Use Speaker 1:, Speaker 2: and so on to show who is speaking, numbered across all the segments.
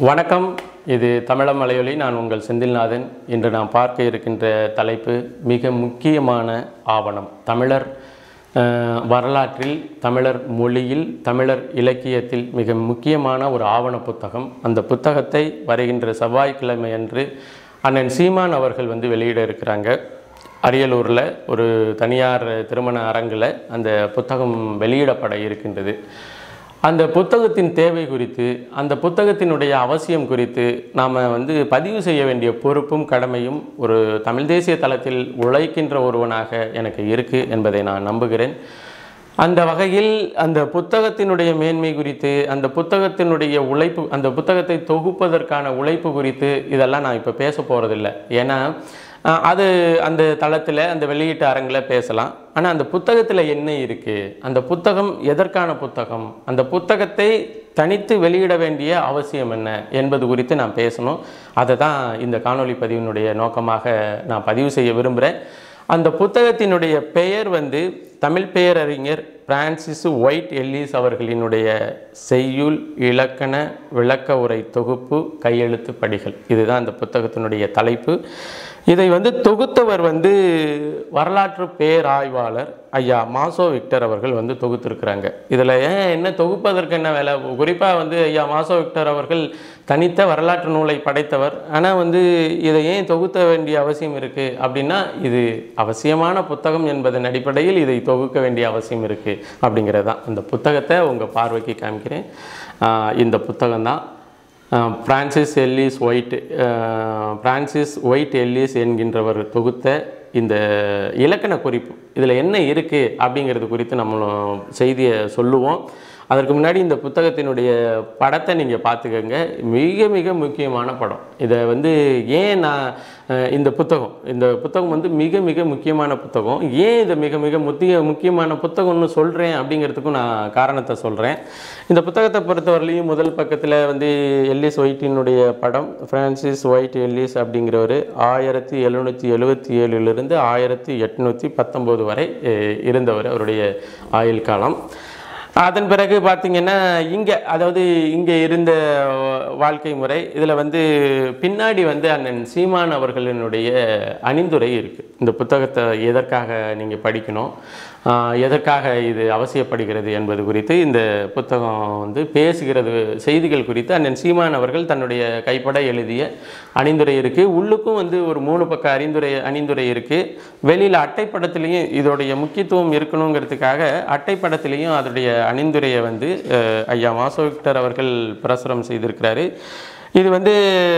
Speaker 1: வணக்கம் இது தமிழம் மலையொலி நான் உங்கள் செந்தில்நாதன் இன்று நாம் பார்க்க இருக்கின்ற தலைப்பு மிக முக்கியமான ஆவணம் தமிழர் அஹ், வரலாற்றில் தமிழர் மொழியில் தமிழர் இலக்கியத்தில் மிக முக்கியமான ஒரு ஆவண புத்தகம் அந்த புத்தகத்தை வருகின்ற செவ்வாய்க்கிழமை அன்று அண்ணன் சீமான் அவர்கள் வந்து வெளியிட இருக்கிறாங்க அரியலூரில் ஒரு தனியார் திருமண அரங்கில் அந்த புத்தகம் வெளியிடப்பட இருக்கின்றது அந்த புத்தகத்தின் தேவை குறித்து அந்த புத்தகத்தினுடைய அவசியம் குறித்து நாம் வந்து பதிவு செய்ய வேண்டிய பொறுப்பும் கடமையும் ஒரு தமிழ் தேசிய தளத்தில் உழைக்கின்ற ஒருவனாக எனக்கு இருக்குது என்பதை நான் நம்புகிறேன் அந்த வகையில் அந்த புத்தகத்தினுடைய மேன்மை குறித்து அந்த புத்தகத்தினுடைய உழைப்பு அந்த புத்தகத்தை தொகுப்பதற்கான உழைப்பு குறித்து இதெல்லாம் நான் இப்போ பேச போகிறதில்ல ஏன்னா அஹ், அது அந்த தளத்தில் அந்த வெளியீட்டு அரங்கில் பேசலாம் ஆனால் அந்த புத்தகத்தில் என்ன இருக்குது அந்த புத்தகம் எதற்கான புத்தகம் அந்த புத்தகத்தை தனித்து வெளியிட வேண்டிய அவசியம் என்ன என்பது குறித்து நான் பேசணும் அதை தான் இந்த காணொளி பதிவினுடைய நோக்கமாக நான் பதிவு செய்ய விரும்புகிறேன் அந்த புத்தகத்தினுடைய பெயர் வந்து தமிழ் பேரறிஞர் பிரான்சிஸ் ஒயிட் எல்லிஸ் அவர்களினுடைய செய்யுள் இலக்கண விளக்க உரை தொகுப்பு கையெழுத்து படிகள் இதுதான் அந்த புத்தகத்தினுடைய தலைப்பு இதை வந்து தொகுத்தவர் வந்து வரலாற்று பேராய்வாளர் ஐயா மாசோ விக்டர் அவர்கள் வந்து தொகுத்திருக்கிறாங்க இதில் ஏன் என்ன தொகுப்பதற்கு என்ன வேலை குறிப்பாக வந்து ஐயா மாசோ விக்டர் அவர்கள் தனித்த வரலாற்று நூலை படைத்தவர் ஆனால் வந்து இதை ஏன் தொகுத்த வேண்டிய அவசியம் இருக்குது அப்படின்னா இது அவசியமான புத்தகம் என்பதன் அடிப்படையில் இதை தொகுக்க வேண்டிய அவசியம் இருக்குது அப்படிங்கிறது தான் இந்த புத்தகத்தை உங்கள் பார்வைக்கு காமிக்கிறேன் ஆஹ் இந்த புத்தகம் தான் Francis Ellis Whyte Francis Whyte Ellis என்கின்றவர் தொகுத்த இந்த இலக்கண குறிப்பு இதில் என்ன இருக்குது அப்படிங்கிறது குறித்து நம்ம செய்தியை சொல்லுவோம் அதற்கு முன்னாடி இந்த புத்தகத்தினுடைய படத்தை நீங்கள் பார்த்துக்கோங்க மிக மிக முக்கியமான படம் இதை வந்து ஏன் நான் அஹ், இந்த புத்தகம் இந்த புத்தகம் வந்து மிக மிக முக்கியமான புத்தகம் ஏன் இதை மிக மிக முக்கிய முக்கியமான புத்தகம்னு சொல்கிறேன் அப்படிங்கிறதுக்கும் நான் காரணத்தை சொல்கிறேன் இந்த புத்தகத்தை பொறுத்தவரையிலையும் முதல் பக்கத்தில் வந்து எல்லிஸ் ஒயிட்டினுடைய படம் ஃப்ரான்சிஸ் ஒயிட் எல்லிஸ் அப்படிங்கிறவர் ஆயிரத்தி எழுநூற்றி எழுபத்தி ஏழுலேருந்து ஆயிரத்தி எட்நூற்றி பத்தொம்போது வரை அஹ், இருந்தவர் அவருடைய ஆயுள் காலம் அதன் பிறகு பார்த்தீங்கன்னா இங்கே அதாவது இங்கே இருந்த வாழ்க்கை முறை இதில் வந்து பின்னாடி வந்து அண்ணன் சீமான் அவர்களினுடைய அணிந்துரை இருக்குது இந்த புத்தகத்தை எதற்காக நீங்கள் படிக்கணும் ஆஹ் எதற்காக இது அவசியப்படுகிறது என்பது குறித்து இந்த புத்தகம் வந்து பேசுகிறது செய்திகள் குறித்து அண்ணன் சீமான் அவர்கள் தன்னுடைய கைப்பட எழுதிய அணிந்துரை இருக்குது உள்ளுக்கும் வந்து ஒரு மூணு பக்க அறிந்துரை அணிந்துரை இருக்குது வெளியில் அட்டைப்படத்துலேயும் இதோடைய முக்கியத்துவம் இருக்கணுங்கிறதுக்காக அட்டைப்படத்திலையும் அதோடைய அணிந்துரையை வந்து அஹ், ஐயா மாசோ விக்டர் அவர்கள் பிரசுரம் செய்திருக்கிறாரு இது வந்து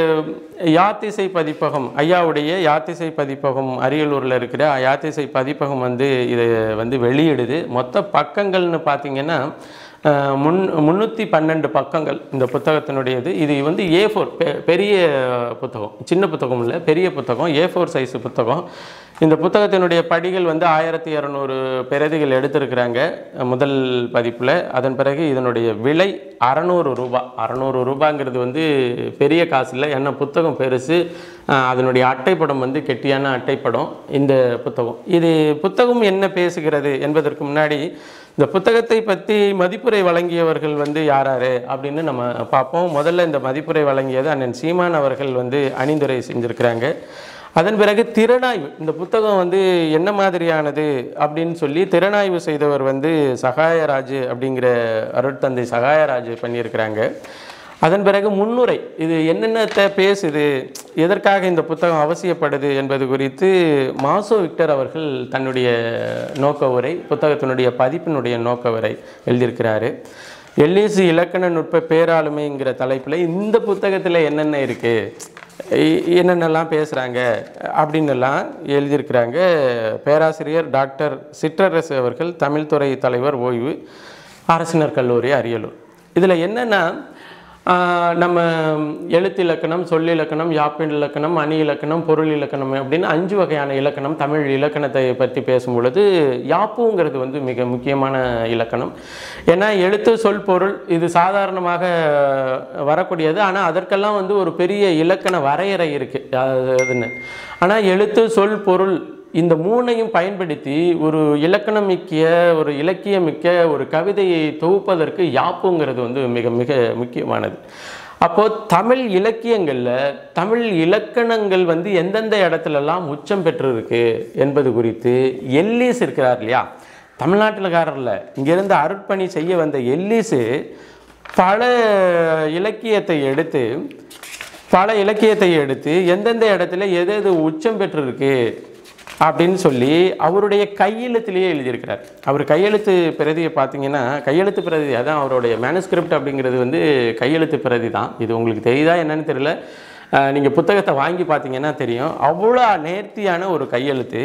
Speaker 1: யாத்திசை பதிப்பகம் ஐயாவுடைய யாத்திசை பதிப்பகம் அரியலூரில் இருக்கிற யாத்திசை பதிப்பகம் வந்து இதை வந்து வெளியிடுது மொத்த பக்கங்கள்னு பார்த்தீங்கன்னா அஹ், முன் முந்நூற்றி பன்னெண்டு பக்கங்கள் இந்த புத்தகத்தினுடையது இது வந்து ஏ ஃபோர் பெரிய புத்தகம் சின்ன புத்தகம் இல்லை பெரிய புத்தகம் ஏ ஃபோர் சைஸ் புத்தகம் இந்த புத்தகத்தினுடைய படிகள் வந்து ஆயிரத்தி இரநூறு பிரதிகள் எடுத்திருக்கிறாங்க முதல் பதிப்பில் அதன் பிறகு இதனுடைய விலை அறநூறு ரூபாய் அறநூறு ரூபாங்கிறது வந்து பெரிய காசு இல்லை ஏன்னா புத்தகம் பெருசு அஹ், அதனுடைய அட்டைப்படம் வந்து கெட்டியான அட்டைப்படம் இந்த புத்தகம் இது புத்தகம் என்ன பேசுகிறது என்பதற்கு முன்னாடி இந்த புத்தகத்தை பற்றி மதிப்புரை வழங்கியவர்கள் வந்து யார் யார் அப்படின்னு நம்ம பார்ப்போம் முதல்ல இந்த மதிப்புரை வழங்கியது அண்ணன் சீமான் அவர்கள் வந்து அணிந்துரை செஞ்சுருக்கிறாங்க அதன் பிறகு திறனாய்வு இந்த புத்தகம் வந்து என்ன மாதிரியானது அப்படின்னு சொல்லி திறனாய்வு செய்தவர் வந்து சகாயராஜ் அப்படிங்கிற அருட்தந்தை சகாயராஜ் பண்ணியிருக்கிறாங்க அதன் பிறகு முன்னுரை இது என்னென்னத்தை பேசுது எதற்காக இந்த புத்தகம் அவசியப்படுது என்பது குறித்து மாசோ விக்டர் அவர்கள் தன்னுடைய நோக்க உரை புத்தகத்தினுடைய பதிப்பினுடைய நோக்க உரை எழுதியிருக்கிறாரு எல்லிசு இலக்கண நுட்ப பேராளுமைங்கிற தலைப்பில் இந்த புத்தகத்தில் என்னென்ன இருக்குது என்னென்னலாம் பேசுகிறாங்க அப்படின்னெல்லாம் எழுதியிருக்கிறாங்க பேராசிரியர் டாக்டர் சிற்றரசு அவர்கள் தமிழ்துறை தலைவர் ஓய்வு அரசினர் கல்லூரி அரியலூர் இதில் என்னென்னா ஆஹ், நம்ம எழுத்து இலக்கணம் சொல்லிலக்கணம் யாப்பின் இலக்கணம் அணி இலக்கணம் பொருள் இலக்கணம் அப்படின்னு அஞ்சு வகையான இலக்கணம் தமிழ் இலக்கணத்தை பற்றி பேசும் பொழுது யாப்புங்கிறது வந்து மிக முக்கியமான இலக்கணம் ஏன்னா எழுத்து சொல் பொருள் இது சாதாரணமாக வரக்கூடியது ஆனால் அதற்கெல்லாம் வந்து ஒரு பெரிய இலக்கண வரையறை இருக்குது அதுன்னு ஆனால் எழுத்து சொல் பொருள் இந்த மூணையும் பயன்படுத்தி ஒரு இலக்கணம் மிக்க ஒரு இலக்கியம் மிக்க ஒரு கவிதையை தொகுப்பதற்கு யாப்புங்கிறது வந்து மிக மிக முக்கியமானது அப்போது தமிழ் இலக்கியங்களில் தமிழ் இலக்கணங்கள் வந்து எந்தெந்த இடத்துலலாம் உச்சம் பெற்றிருக்கு என்பது குறித்து எல்லீஸ் இருக்கிறார் இல்லையா தமிழ்நாட்டில்காரர்ல இங்கேருந்து அருட்பணி செய்ய வந்த எல்லீஸு பல இலக்கியத்தை எடுத்து பல இலக்கியத்தை எடுத்து எந்தெந்த இடத்துல எது எது உச்சம் பெற்றிருக்கு அப்படின்னு சொல்லி அவருடைய கையெழுத்திலேயே எழுதியிருக்கிறார் அவர் கையெழுத்து பிரதியை பார்த்தீங்கன்னா கையெழுத்து பிரதி அதான் அவருடைய மேனுஸ்கிரிப்ட் அப்படிங்கிறது வந்து கையெழுத்து பிரதி தான் இது உங்களுக்கு தெரியுதா என்னன்னு தெரியல நீங்கள் புத்தகத்தை வாங்கி பார்த்தீங்கன்னா தெரியும் அவ்வளோ நேர்த்தியான ஒரு கையெழுத்து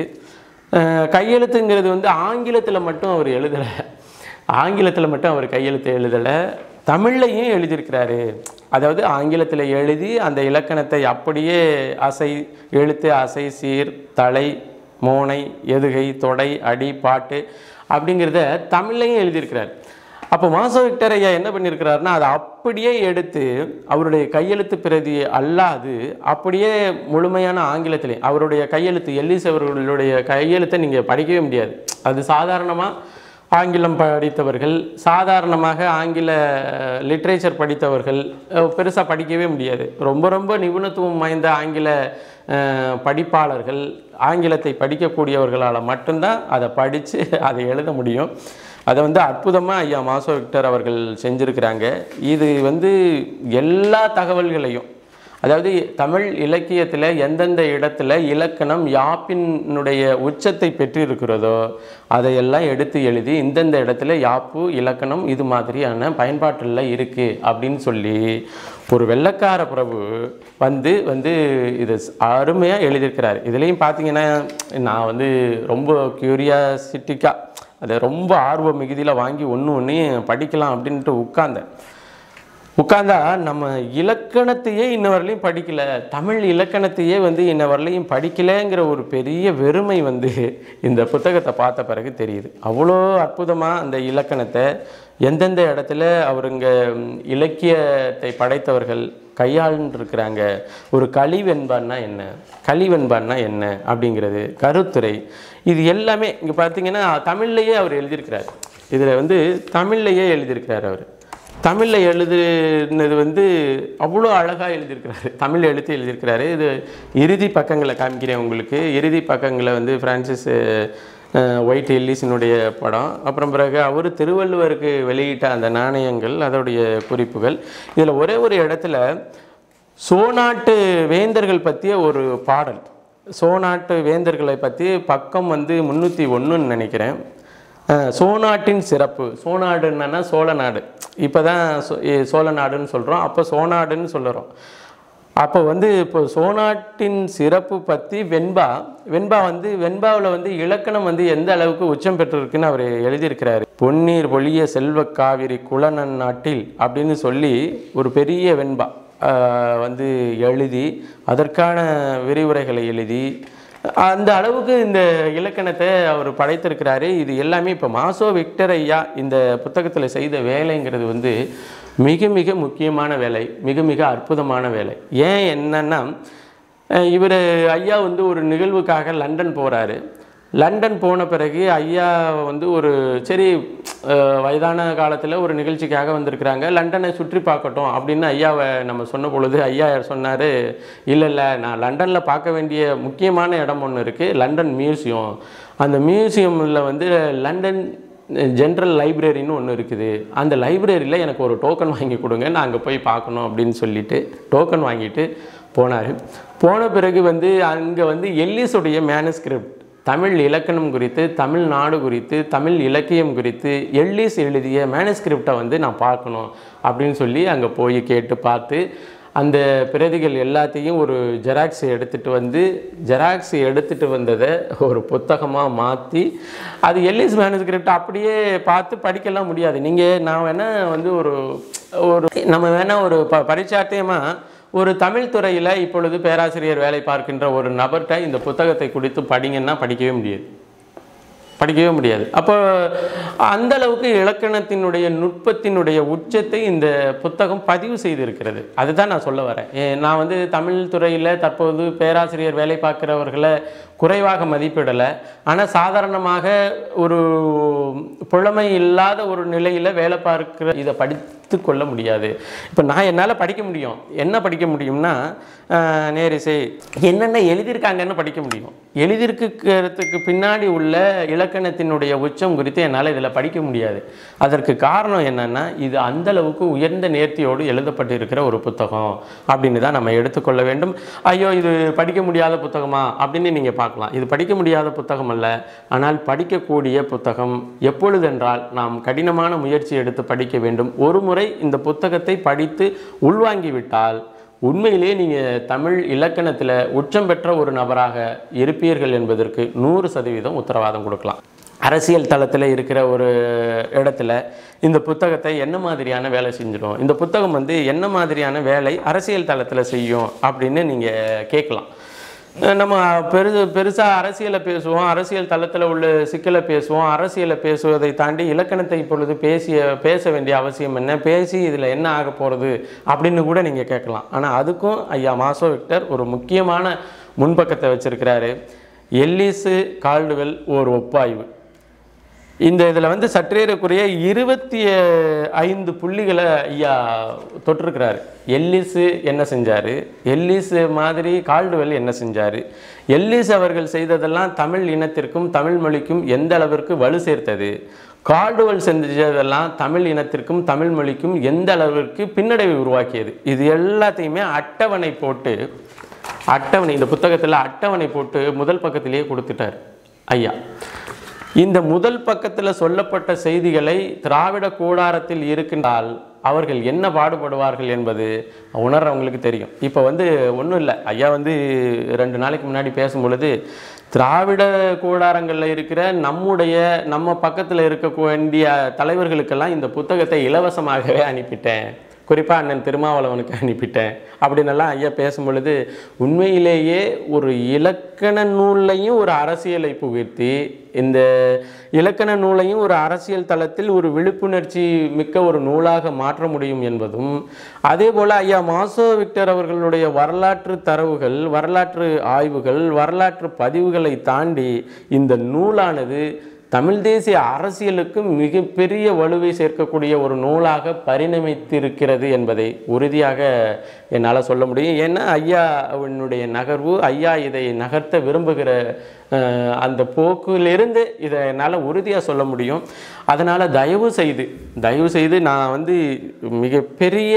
Speaker 1: அஹ் கையெழுத்துங்கிறது வந்து ஆங்கிலத்தில் மட்டும் அவர் எழுதலை ஆங்கிலத்தில் மட்டும் அவர் கையெழுத்து எழுதலை தமிழ்லையும் எழுதியிருக்கிறாரு அதாவது ஆங்கிலத்தில் எழுதி அந்த இலக்கணத்தை அப்படியே அசை எழுத்து அசை சீர் தலை மோனை எதுகை தொடை அடி பாட்டு அப்படிங்கிறத தமிழ்லையும் எழுதியிருக்கிறார் அப்போ மாசோ விக்டர் ஐயா என்ன பண்ணியிருக்கிறாருன்னா அதை அப்படியே எடுத்து அவருடைய கையெழுத்து பிரதி அல்லாது அப்படியே முழுமையான ஆங்கிலத்திலே அவருடைய கையெழுத்து எல்லிஸ் அவர்களுடைய கையெழுத்தை நீங்கள் படிக்கவே முடியாது அது சாதாரணமாக ஆங்கிலம் படித்தவர்கள் சாதாரணமாக ஆங்கில லிட்ரேச்சர் படித்தவர்கள் பெருசாக படிக்கவே முடியாது ரொம்ப ரொம்ப நிபுணத்துவம் வாய்ந்த ஆங்கில அஹ், படிப்பாளர்கள் ஆங்கிலத்தை படிக்கக்கூடியவர்களால் மட்டும்தான் அதை படித்து அதை எழுத முடியும் அதை வந்து அற்புதமாக ஐயா மாசோ விக்டர் அவர்கள் செஞ்சுருக்கிறாங்க இது வந்து எல்லா தகவல்களையும் அதாவது தமிழ் இலக்கியத்தில் எந்தெந்த இடத்துல இலக்கணம் யாப்பினுடைய உச்சத்தை பெற்றிருக்கிறதோ அதையெல்லாம் எடுத்து எழுதி இந்தந்த இடத்துல யாப்பு இலக்கணம் இது மாதிரியான பயன்பாட்டில் இருக்குது அப்படின்னு சொல்லி ஒரு வெள்ளக்கார பிரபு வந்து வந்து இது அருமையாக எழுதியிருக்கிறார் இதுலேயும் பார்த்தீங்கன்னா நான் வந்து ரொம்ப க்யூரியாசிட்டிக்காக அதை ரொம்ப ஆர்வ மிகுதியில் வாங்கி ஒன்று ஒன்றையும் படிக்கலாம் அப்படின்ட்டு உட்கார்ந்தேன் உட்கார்ந்தா நம்ம இலக்கணத்தையே இன்ன வரலையும் படிக்கல தமிழ் இலக்கணத்தையே வந்து இன்ன வரலையும் படிக்கலைங்கிற ஒரு பெரிய வெறுமை வந்து இந்த புத்தகத்தை பார்த்த பிறகு தெரியுது அவ்வளோ அற்புதமாக அந்த இலக்கணத்தை எந்தெந்த இடத்துல அவருங்க ம், இலக்கியத்தை படைத்தவர்கள் கையாளுன்ருக்கிறாங்க ஒரு கழிவெண்பான்னா என்ன கழிவெண்பான்னா என்ன அப்படிங்கிறது கருத்துரை இது எல்லாமே இங்கே பார்த்தீங்கன்னா தமிழ்லையே அவர் எழுதியிருக்கிறார் இதில் வந்து தமிழ்லையே எழுதியிருக்கிறார் அவர் தமிழில் எழுதுனது வந்து அவ்வளோ அழகாக எழுதியிருக்கிறாரு தமிழ் எழுத்து எழுதியிருக்கிறாரு இது இறுதி பக்கங்களை காமிக்கிறேன் உங்களுக்கு இறுதி பக்கங்களை வந்து ஃப்ரான்சிஸ் அஹ், ஒயிட் எல்லிஸினுடைய படம் அப்புறம் பிறகு அவர் திருவள்ளுவருக்கு வெளியிட்ட அந்த நாணயங்கள் அதோடைய குறிப்புகள் இதில் ஒரே ஒரு இடத்துல சோநாட்டு வேந்தர்கள் பற்றிய ஒரு பாடல் சோநாட்டு வேந்தர்களை பற்றி பக்கம் வந்து முந்நூற்றி ஒன்றுன்னு நினைக்கிறேன் அஹ், சோநாட்டின் சிறப்பு சோநாடு என்னன்னா சோழ நாடு இப்போ தான் சோழ நாடுன்னு சொல்கிறோம் அப்போ சோநாடுன்னு சொல்லுறோம் அப்போ வந்து இப்போ சோநாட்டின் சிறப்பு பற்றி வெண்பா வெண்பா வந்து வெண்பாவில் வந்து இலக்கணம் வந்து எந்த அளவுக்கு உச்சம் பெற்றிருக்குன்னு அவர் எழுதியிருக்கிறாரு பொன்னீர் பொழிய செல்வ காவிரி குளநன் நாட்டில் அப்படின்னு சொல்லி ஒரு பெரிய வெண்பா ஆஹ், வந்து எழுதி அதற்கான விரிவுரைகளை எழுதி அந்த அளவுக்கு இந்த இலக்கணத்தை அவர் படைத்திருக்கிறாரு இது எல்லாமே இப்போ மாசோ விக்டர் ஐயா இந்த புத்தகத்தில் செய்த வேலைங்கிறது வந்து மிக மிக முக்கியமான வேலை மிக மிக அற்புதமான வேலை ஏன் என்னன்னா இவர் ஐயா வந்து ஒரு நிகழ்வுக்காக லண்டன் போகிறாரு லண்டன் போன பிறகு ஐயா வந்து ஒரு சரி அஹ், வயதான காலத்தில் ஒரு நிகழ்ச்சிக்காக வந்திருக்கிறாங்க லண்டனை சுற்றி பார்க்கட்டும் அப்படின்னு ஐயாவை நம்ம சொன்ன பொழுது ஐயா சொன்னார் இல்லை இல்லை நான் லண்டனில் பார்க்க வேண்டிய முக்கியமான இடம் ஒன்று இருக்குது லண்டன் மியூசியம் அந்த மியூசியமில் வந்து லண்டன் ஜென்ரல் லைப்ரரின்னு ஒன்று இருக்குது அந்த லைப்ரரியில் எனக்கு ஒரு டோக்கன் வாங்கி கொடுங்க நான் அங்கே போய் பார்க்கணும் அப்படின்னு சொல்லிட்டு டோக்கன் வாங்கிட்டு போனார் போன பிறகு வந்து அங்கே வந்து எல்லிஸுடைய மேனுஸ்கிரிப்ட் தமிழ் இலக்கணம் குறித்து தமிழ் நாடு குறித்து தமிழ் இலக்கியம் குறித்து எல்லிஸ் எழுதிய மேனுஸ்கிரிப்டை வந்து நான் பார்க்கணும் அப்படின்னு சொல்லி அங்கே போய் கேட்டு பார்த்து அந்த பிரதிகள் எல்லாத்தையும் ஒரு ஜெராக்ஸ் எடுத்துகிட்டு வந்து ஜெராக்ஸ் எடுத்துகிட்டு வந்ததை ஒரு புத்தகமாக மாற்றி அது எல்லிஸ் மேனுஸ்கிரிப்ட் அப்படியே பார்த்து படிக்கலாம் முடியாது நீங்கள் நான் வேணால் வந்து ஒரு ஒரு நம்ம வேணால் ஒரு ப பரிச்சாட்டியமாக ஒரு தமிழ் துறையில் இப்பொழுது பேராசிரியர் வேலை பார்க்கின்ற ஒரு நபர்கிட்ட இந்த புத்தகத்தை குறித்து படிங்கன்னா படிக்கவே முடியாது படிக்கவே முடியாது அப்போ அந்த அளவுக்கு இலக்கணத்தினுடைய நுட்பத்தினுடைய உச்சத்தை இந்த புத்தகம் பதிவு செய்திருக்கிறது அதுதான் நான் சொல்ல வரேன் ஏ, நான் வந்து தமிழ் துறையில் தற்போது பேராசிரியர் வேலை பார்க்கிறவர்களை குறைவாக மதிப்பிடலை ஆனால் சாதாரணமாக ஒரு புலமை இல்லாத ஒரு நிலையில் வேலை பார்க்கிற இதை படித்த படித்து கொள்ள முடியாது இப்போ நான் என்னால் படிக்க முடியும் என்ன படிக்க முடியும்னா ஆஹ், நேரிசை என்னென்ன எழுதியிருக்காங்கன்னு படிக்க முடியும் எழுதியிருக்கிறதுக்கு பின்னாடி உள்ள இலக்கணத்தினுடைய உச்சம் குறித்து என்னால் இதில் படிக்க முடியாது அதற்கு காரணம் என்னன்னா இது அந்த அளவுக்கு உயர்ந்த நேர்த்தியோடு எழுதப்பட்டிருக்கிற ஒரு புத்தகம் அப்படின்னு தான் நம்ம எடுத்துக்கொள்ள வேண்டும் ஐயோ இது படிக்க முடியாத புத்தகமா அப்படின்னு நீங்கள் பார்க்கலாம் இது படிக்க முடியாத புத்தகம் அல்ல ஆனால் படிக்கக்கூடிய புத்தகம் எப்பொழுதென்றால் நாம் கடினமான முயற்சி எடுத்து படிக்க வேண்டும் ஒரு முறை இந்த புத்தகத்தை படித்து உள்வாங்கிவிட்டால் உண்மையிலேயே நீங்கள் தமிழ் இலக்கணத்தில் உச்சம் பெற்ற ஒரு நபராக இருப்பீர்கள் என்பதற்கு நூறு சதவீதம் உத்தரவாதம் கொடுக்கலாம் அரசியல் தளத்தில் இருக்கிற ஒரு இடத்துல இந்த புத்தகத்தை என்ன மாதிரியான வேலை செஞ்சிடும் இந்த புத்தகம் வந்து என்ன மாதிரியான வேலை அரசியல் தளத்தில் செய்யும் அப்படின்னு நீங்கள் கேட்கலாம் அஹ் நம்ம பெரு பெருசாக அரசியலை பேசுவோம் அரசியல் தளத்தில் உள்ள சிக்கலை பேசுவோம் அரசியலை பேசுவதை தாண்டி இலக்கணத்தை இப்பொழுது பேசிய பேச வேண்டிய அவசியம் என்ன பேசி இதில் என்ன ஆக போகிறது அப்படின்னு கூட நீங்கள் கேட்கலாம் ஆனால் அதுக்கும் ஐயா மாசோ விக்டர் ஒரு முக்கியமான முன்பக்கத்தை வச்சிருக்கிறாரு எல்லிஸு கால்டுவெல் ஒரு ஒப்பாய்வு இந்த இதில் வந்து சற்றேறக்குறைய இருபத்தி ஐந்து புள்ளிகளை ஐயா தொட்டிருக்கிறாரு எல்லிஸு என்ன செஞ்சார் எல்லிஸ் மாதிரி கால்டுவெல் என்ன செஞ்சார் எல்லிஸ் அவர்கள் செய்ததெல்லாம் தமிழ் இனத்திற்கும் தமிழ் மொழிக்கும் எந்த அளவிற்கு வலு சேர்த்தது கால்டுவெல் செஞ்சதெல்லாம் தமிழ் இனத்திற்கும் தமிழ் மொழிக்கும் எந்த அளவிற்கு பின்னடைவை உருவாக்கியது இது எல்லாத்தையுமே அட்டவணை போட்டு அட்டவணை இந்த புத்தகத்தில் அட்டவணை போட்டு முதல் பக்கத்திலேயே கொடுத்துட்டார் ஐயா இந்த முதல் பக்கத்தில் சொல்லப்பட்ட செய்திகளை திராவிட கூடாரத்தில் இருக்கின்றால் அவர்கள் என்ன பாடுபடுவார்கள் என்பது உணர்றவங்களுக்கு தெரியும் இப்போ வந்து ஒன்றும் இல்லை ஐயா வந்து ரெண்டு நாளைக்கு முன்னாடி பேசும் பொழுது திராவிட கூடாரங்களில் இருக்கிற நம்முடைய நம்ம பக்கத்தில் இருக்க வேண்டிய தலைவர்களுக்கெல்லாம் இந்த புத்தகத்தை இலவசமாகவே அனுப்பிட்டேன் குறிப்பாக அண்ணன் திருமாவளவனுக்கு அனுப்பிட்டேன் அப்படின்னெல்லாம் ஐயா பேசும் பொழுது உண்மையிலேயே ஒரு இலக்கண நூல்லையும் ஒரு அரசியலை புகுத்தி இந்த இலக்கண நூலையும் ஒரு அரசியல் தளத்தில் ஒரு விழிப்புணர்ச்சி மிக்க ஒரு நூலாக மாற்ற முடியும் என்பதும் அதே போல் ஐயா மாசோ விக்டர் அவர்களுடைய வரலாற்று தரவுகள் வரலாற்று ஆய்வுகள் வரலாற்று பதிவுகளை தாண்டி இந்த நூலானது தமிழ் தேசிய அரசியலுக்கு மிகப்பெரிய வலுவை சேர்க்கக்கூடிய ஒரு நூலாக பரிணமித்திருக்கிறது என்பதை உறுதியாக என்னால் சொல்ல முடியும் ஏன்னா ஐயா அவனுடைய நகர்வு ஐயா இதை நகர்த்த விரும்புகிற அஹ், அந்த போக்கிலிருந்து இதை என்னால் உறுதியாக சொல்ல முடியும் அதனால் தயவு செய்து தயவு செய்து நான் வந்து மிகப்பெரிய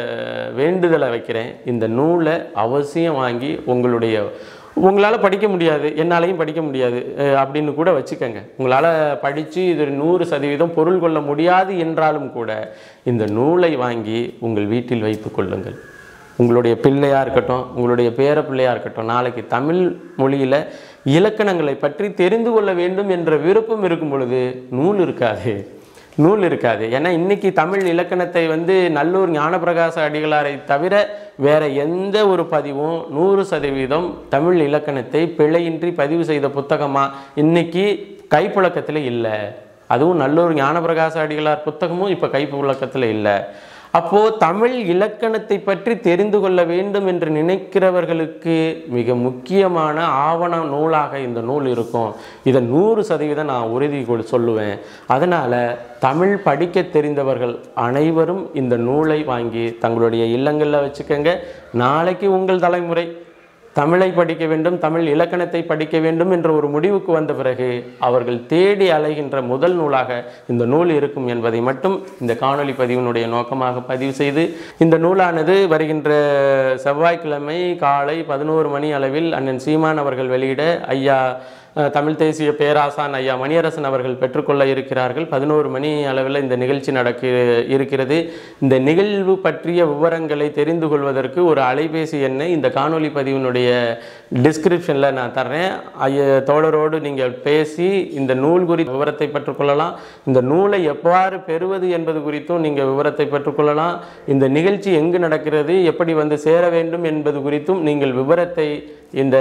Speaker 1: வேண்டுதலை வைக்கிறேன் இந்த நூலை அவசியம் வாங்கி உங்களுடைய உங்களால் படிக்க முடியாது என்னாலையும் படிக்க முடியாது அஹ் அப்படின்னு கூட வச்சுக்கோங்க உங்களால் படித்து இது நூறு சதவீதம் பொருள் கொள்ள முடியாது என்றாலும் கூட இந்த நூலை வாங்கி உங்கள் வீட்டில் வைத்து கொள்ளுங்கள் உங்களுடைய பிள்ளையாக இருக்கட்டும் உங்களுடைய பேர பிள்ளையாக இருக்கட்டும் நாளைக்கு தமிழ் மொழியில் இலக்கணங்களை பற்றி தெரிந்து கொள்ள வேண்டும் என்ற விருப்பம் இருக்கும் பொழுது நூல் இருக்காது நூல் இருக்காது ஏன்னா இன்னைக்கு தமிழ் இலக்கணத்தை வந்து நல்லூர் ஞானப்பிரகாச அடிகளாரை தவிர வேற எந்த ஒரு பதிவும் நூறு சதவீதம் தமிழ் இலக்கணத்தை பிழையின்றி பதிவு செய்த புத்தகமா இன்னைக்கு கைப்புழக்கத்தில் இல்லை அதுவும் நல்லூர் ஞானப்பிரகாச அடிகளார் புத்தகமும் இப்போ கைப்புழக்கத்தில் இல்லை அப்போ தமிழ் இலக்கணத்தை பற்றி தெரிந்து கொள்ள வேண்டும் என்று நினைக்கிறவர்களுக்கு மிக முக்கியமான ஆவண நூலாக இந்த நூல் இருக்கும் இதை நூறு சதவீதம் நான் உறுதி கொள் சொல்லுவேன் அதனால் தமிழ் படிக்க தெரிந்தவர்கள் அனைவரும் இந்த நூலை வாங்கி தங்களுடைய இல்லங்களில் வச்சுக்கோங்க நாளைக்கு உங்கள் தலைமுறை தமிழை படிக்க வேண்டும் தமிழ் இலக்கணத்தை படிக்க வேண்டும் என்ற ஒரு முடிவுக்கு வந்த பிறகு அவர்கள் தேடி அலைகின்ற முதல் நூலாக இந்த நூல் இருக்கும் என்பதை மட்டும் இந்த காணொளி பதிவினுடைய நோக்கமாக பதிவு செய்து இந்த நூலானது வருகின்ற செவ்வாய்க்கிழமை காலை பதினோரு மணி அளவில் அண்ணன் சீமான் அவர்கள் வெளியிட ஐயா அஹ், தமிழ் தேசிய பேராசான் ஐயா மணியரசன் அவர்கள் பெற்றுக்கொள்ள இருக்கிறார்கள் பதினோரு மணி அளவில் இந்த நிகழ்ச்சி நடக்க இருக்கிறது இந்த நிகழ்வு பற்றிய விவரங்களை தெரிந்து கொள்வதற்கு ஒரு அலைபேசி எண்ணை இந்த காணொளி பதிவினுடைய டிஸ்கிரிப்ஷனில் நான் தர்றேன் ஐய தோழரோடு நீங்கள் பேசி இந்த நூல் குறித்த விவரத்தை பெற்றுக்கொள்ளலாம் இந்த நூலை எவ்வாறு பெறுவது என்பது குறித்தும் நீங்கள் விவரத்தை பெற்றுக்கொள்ளலாம் இந்த நிகழ்ச்சி எங்கு நடக்கிறது எப்படி வந்து சேர வேண்டும் என்பது குறித்தும் நீங்கள் விவரத்தை இந்த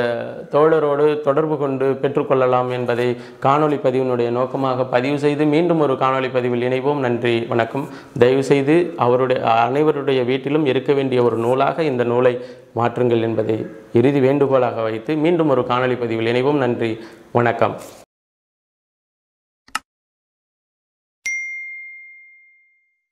Speaker 1: தோழரோடு தொடர்பு கொண்டு பெற்றுக்கொள்ளலாம் என்பதை காணொளி பதிவினுடைய நோக்கமாக பதிவு செய்து மீண்டும் ஒரு காணொளி பதிவில் இணைவோம் நன்றி வணக்கம் தயவு செய்து அவருடைய அனைவருடைய வீட்டிலும் இருக்க வேண்டிய ஒரு நூலாக இந்த நூலை மாற்றுங்கள் என்பதை இறுதி வேண்டுகோளாக வைத்து மீண்டும் ஒரு காணொளி பதிவில் இணைவோம் நன்றி வணக்கம்